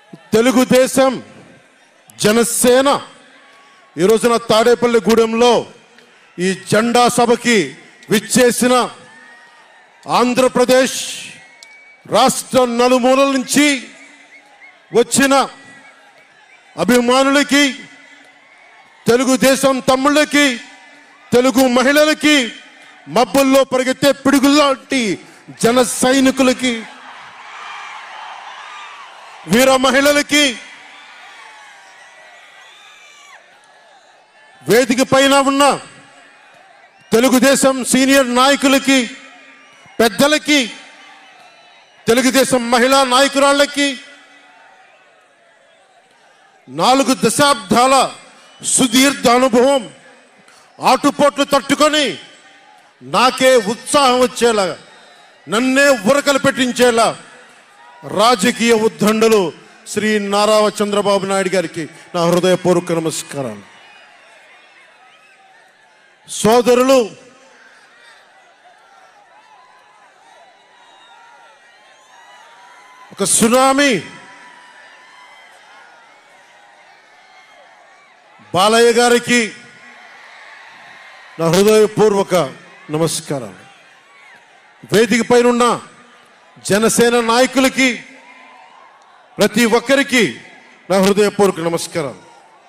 తెలుగుదేశం జనసేన ఈ రోజున తాడేపల్లి గూడెంలో ఈ జెండా సభకి విచ్చేసిన ఆంధ్రప్రదేశ్ రాష్ట్ర నలుమూలల నుంచి వచ్చిన అభిమానులకి తెలుగుదేశం తమ్ముళ్ళకి తెలుగు మహిళలకి మబ్బుల్లో పరిగెత్తే పిడుగులాంటి జన సైనికులకి వీర మహిళలకి వేదిక పైన ఉన్న తెలుగుదేశం సీనియర్ నాయకులకి పెద్దలకి తెలుగుదేశం మహిళా నాయకురాళ్ళకి నాలుగు దశాబ్దాల సుదీర్ఘ అనుభవం ఆటుపోట్లు తట్టుకొని నాకే ఉత్సాహం వచ్చేలా నన్నే ఉరకలు పెట్టించేలా రాజకీయ ఉద్దండలు శ్రీ నారా చంద్రబాబు నాయుడు గారికి నా హృదయపూర్వక నమస్కారాలు సోదరులు ఒక సునామీ బాలయ్య గారికి నా హృదయపూర్వక నమస్కారాలు వేదిక పైన ఉన్న జనసేన నాయకులకి ప్రతి ఒక్కరికి నా హృదయపూర్వక నమస్కారాలు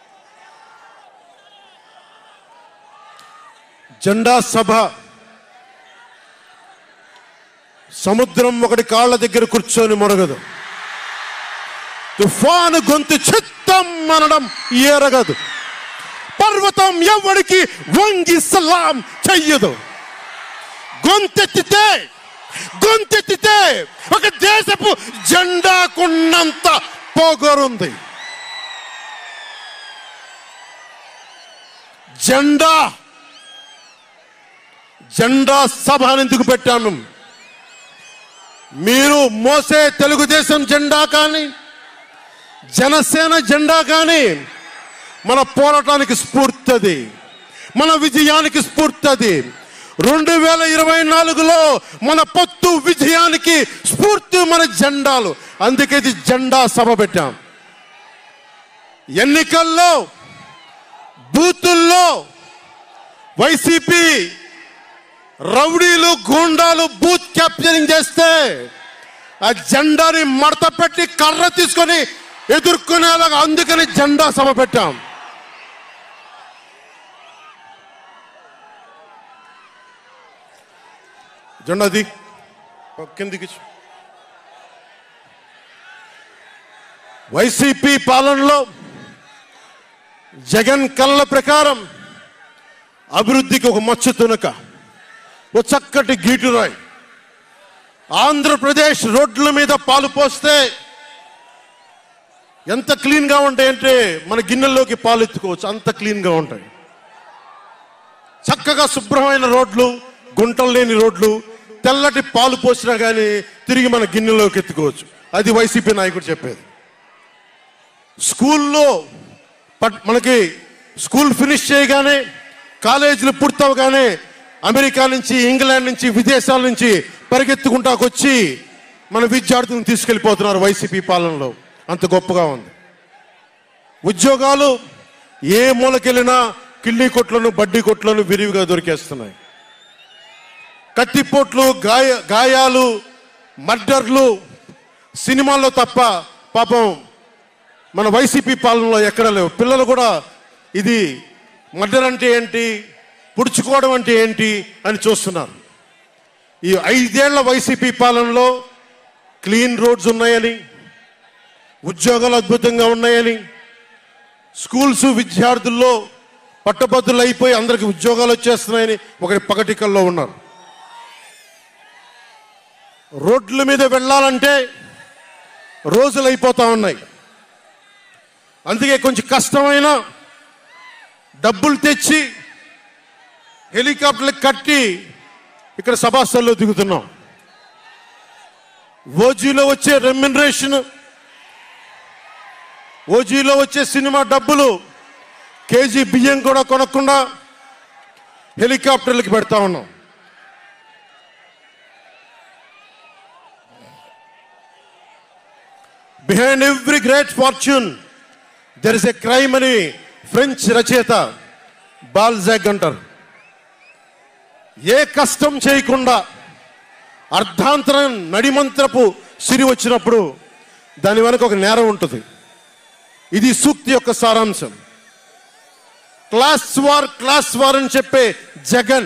జెండా సభ సముద్రం ఒకటి కాళ్ళ దగ్గర కూర్చొని మొరగదు తుఫాను గొంతు చిత్తం అనడం ఎరగదు పర్వతం ఎవడికి వంగి సలాం చెయ్యదు గొంతెత్తితే గొంతెత్తితే ఒక దేశపు జెండాకున్నంత పొగరుంది జెండా జెండా సభ అని ఎందుకు పెట్టాను మీరు మోసే తెలుగుదేశం జెండా కానీ జనసేన జెండా కానీ మన పోరాటానికి స్ఫూర్తది మన విజయానికి స్ఫూర్తది రెండు వేల ఇరవై నాలుగులో మన పొత్తు విజయానికి స్ఫూర్తి మన జెండాలు అందుకే ఇది జెండా సభ పెట్టాం ఎన్నికల్లో బూతుల్లో వైసీపీ రౌడీలు గూండాలు బూత్ క్యాప్చరింగ్ చేస్తే ఆ జెండాని మడత పెట్టి కర్ర తీసుకొని ఎదుర్కొనేలాగా అందుకని జెండా సభ పెట్టాం జెండాది కిందికి చూ. వైసీపీ పాలనలో జగన్ కళ్ళ ప్రకారం అభివృద్ధికి ఒక మచ్చు తునక ఓ చక్కటి గీటురాయి ఆంధ్రప్రదేశ్ రోడ్ల మీద పాలు పోస్తే ఎంత క్లీన్గా ఉంటాయంటే మన గిన్నెల్లోకి పాలు ఎత్తుకోవచ్చు అంత క్లీన్గా ఉంటాయి చక్కగా శుభ్రమైన రోడ్లు గుంటలు లేని రోడ్లు తెల్లటి పాలు పోసినా కానీ తిరిగి మన గిన్నెలోకి ఎత్తుకోవచ్చు అది వైసీపీ నాయకుడు చెప్పేది స్కూల్లో పట్- మనకి స్కూల్ ఫినిష్ చేయగానే కాలేజీలు పూర్తవగానే అమెరికా నుంచి ఇంగ్లాండ్ నుంచి విదేశాల నుంచి పరిగెత్తుకుంటాకొచ్చి మన విద్యార్థులను తీసుకెళ్ళిపోతున్నారు వైసీపీ పాలనలో అంత గొప్పగా ఉంది ఉద్యోగాలు ఏ మూలకెళ్ళినా కిళ్ళీ కొట్లను బడ్డీ కొట్లను విరివిగా దొరికేస్తున్నాయి కత్తిపోట్లు గాయ గాయాలు మర్డర్లు సినిమాల్లో తప్ప పాపం మన వైసీపీ పాలనలో ఎక్కడ లేవు పిల్లలు కూడా ఇది మర్డర్ అంటే ఏంటి పుడుచుకోవడం అంటే ఏంటి అని చూస్తున్నారు ఈ ఐదేళ్ల వైసీపీ పాలనలో క్లీన్ రోడ్స్ ఉన్నాయని ఉద్యోగాలు అద్భుతంగా ఉన్నాయని స్కూల్స్ విద్యార్థుల్లో పట్టభద్రులు అయిపోయి అందరికి ఉద్యోగాలు వచ్చేస్తున్నాయని ఒకటి పగటికల్లో ఉన్నారు రోడ్ల మీద వెళ్ళాలంటే రోజులు అయిపోతా ఉన్నాయి అందుకే కొంచెం కష్టమైన డబ్బులు తెచ్చి హెలికాప్టర్లు కట్టి ఇక్కడ సభాస్థల్లో దిగుతున్నాం ఓజీలో వచ్చే రెమ్యునరేషన్ ఓజీలో వచ్చే సినిమా డబ్బులు కేజీ బియ్యం కూడా కొనకుండా హెలికాప్టర్లకి పెడతా ఉన్నాం behind every great fortune there is a crime అని ఫ్రెంచ్ రచయిత బాల్జాగ్ అంటారు ఏ కష్టం చేయకుండా అర్ధాంతరం నడిమంత్రపు సిరి వచ్చినప్పుడు దాని వెనక ఒక నేరం ఉంటుంది ఇది సూక్తి యొక్క సారాంశం క్లాస్ వార్ క్లాస్ వార్ అని చెప్పే జగన్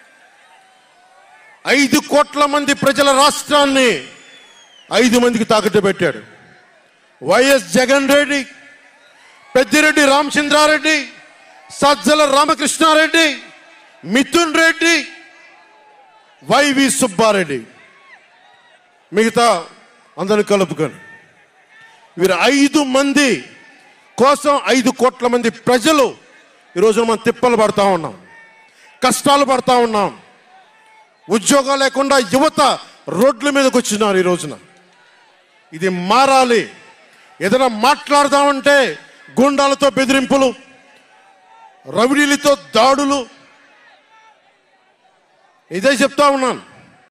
ఐదు కోట్ల మంది ప్రజల రాష్ట్రాన్ని ఐదు మందికి తాకట్టు పెట్టాడు వైఎస్ జగన్ రెడ్డి పెద్దిరెడ్డి రామచంద్రారెడ్డి సజ్జల రామకృష్ణారెడ్డి మిథున్ రెడ్డి వైవి సుబ్బారెడ్డి మిగతా అందరిని కలుపుకొని వీరు ఐదు మంది కోసం ఐదు కోట్ల మంది ప్రజలు ఈరోజు మనం తిప్పలు పడతా ఉన్నాం కష్టాలు పడతా ఉన్నాం ఉద్యోగాలు లేకుండా యువత రోడ్ల మీదకి వచ్చినారు ఈ రోజున ఇది మారాలి ఏదైనా మాట్లాడదామంటే గుండాలతో బెదిరింపులు రవిడీలతో దాడులు ఇదే చెప్తా ఉన్నాను